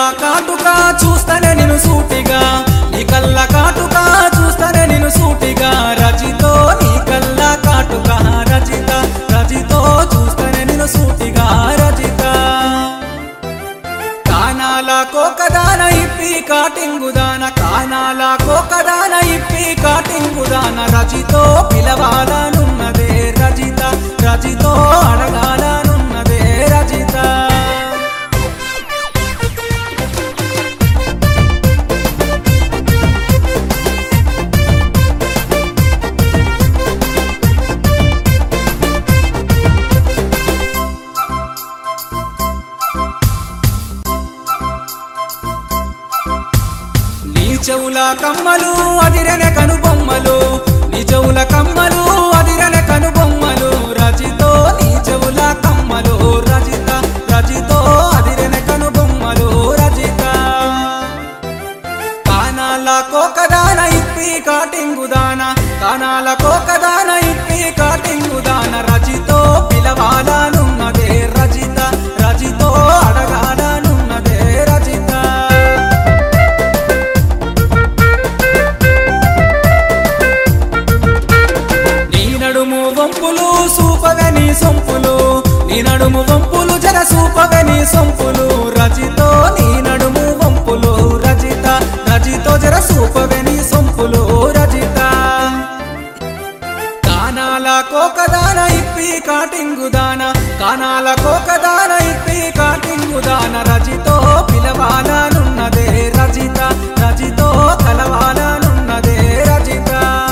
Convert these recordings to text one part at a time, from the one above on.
కాటుక చూస్తేనే నేను సూటిగా నీ కళ్ళ కాటుక చూస్తేనే నేను సూటిగా రజితో నీ కళ్ళ కాటుక రజిత రజితో చూస్తేనే నేను సూటిగా రజిత కానాల కోకదాన ఇప్పి కాటింగుదాన కానాల కోకదాన ఇప్పి కాటింగుదాన రజితో పిలవాలనున్నదే రజిత రజితో అడగాలనున్నదే రజిత నీ చెవుల కమ్మలు అదిరనే కనుబొమ్మలు నీ చెవుల కమ్మలు అదిరనే కనుబొమ్మలు రజితో నీ చెవుల కమ్మలు రజిత రజితో అదిరనే కనుబొమ్మలు రజిత కానాల కోకదాన ఇప్పి కాటింగుదాన కానాల కోకదాన ఇప్పి కాటింగుదాన రజితో పిలవాలనున్నదే రజిత రజితో అడగాలనున్నదే రజిత నీ నడుము వంపులు సూపవే నీ సొంపులు నీ నడుము వంపులు జర సూపవే నీ సొంపులు రజితో నీ నడుము వంపులు రజిత రజితో జర సూపవే నీ సొంపులు రజిత కానాల కోకదాన ఇప్పి కాటింగుదాన కానాల కోకదాన ఇప్పి కాటింగుదాన రజితో పిలవాలనున్నదే రజిత రజితో కలవాలనున్నదే రజిత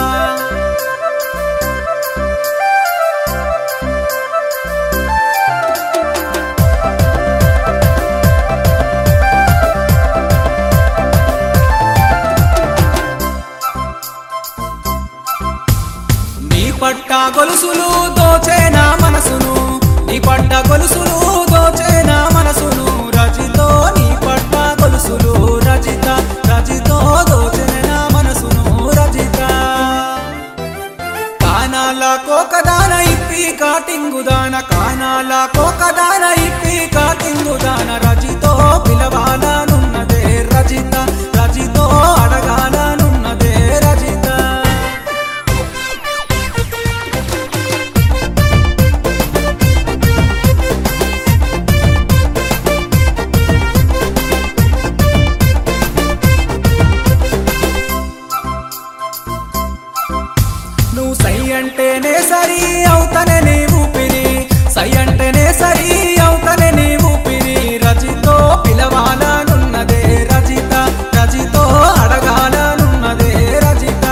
నీ పట్ట గొలుసులు దోచే నా మనసును నీ పట్ట గొలుసులు దోచే నా మనసును రజితో నీ పట్ట గొలుసులు రజిత రజితో దోచే నా మనసును రజిత కానాల కోకదాన ఇప్పి కాటింగుదాన కానాల కోకదాన ఇప్పి కాటింగుదాన రజితో పిలవాలనున్నదే రజిత రజితో అడగాలనున్నదే రజిత నువ్వు సై అంటేనే సరి అవుతనే నీ ఊపిరి సై అంటేనే సరి అవుతనే నీ ఊపిరి రజితో పిలవాలనున్నదే రజిత రజితో అడగాలనున్నదే రజిత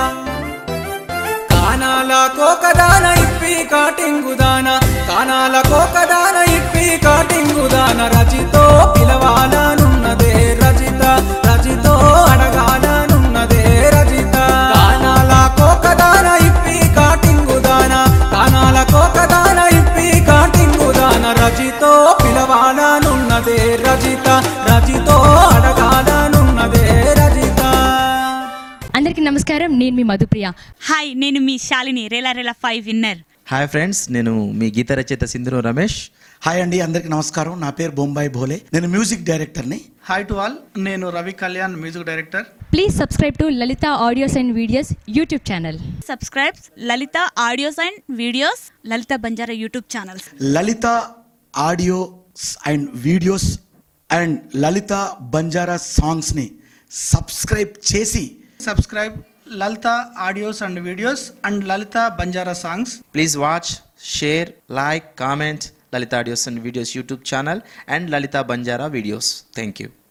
కానాల కోకదాన ఇప్పి కాటింగుదాన కానాల కోకదాన ఇప్పి కాటింగుదాన రజితో పిలవాలనున్నదే రజిత రజితో అడగాలనున్నదే రజిత కానాల కోకదాన ఇప్పి కాటింగుదాన కానాల కోకదాన ఇప్పి కాటింగుదాన రజితో పిలవాలనున్నదే రజిత రజితో అడగాలనున్నదే రజిత అందరికీ నమస్కారం నేను మీ మధుప్రియ హాయ్ నేను మీ Shalini Rela Rela five winner hi friends నేను మీ గీత రచయిత సింధురు రమేష్ హాయ్ అండి అందరికి నమస్కారం నా పేరు బొంబాయి భోలే నేను మ్యూజిక్ డైరెక్టర్ని హాయ్ టు ఆల్ నేను Ravi Kalyan music director please subscribe to Lalitha audios and videos YouTube channel subscribes Lalitha audios and videos Lalitha Banjara YouTube channels Lalitha audios and videos and Lalitha Banjara సాంగ్స్ని సబ్స్క్రైబ్ చేసి subscribe Lalitha audios and videos and Lalitha Banjara songs please watch share like comment Lalitha audios and videos YouTube channel and Lalitha Banjara videos thank you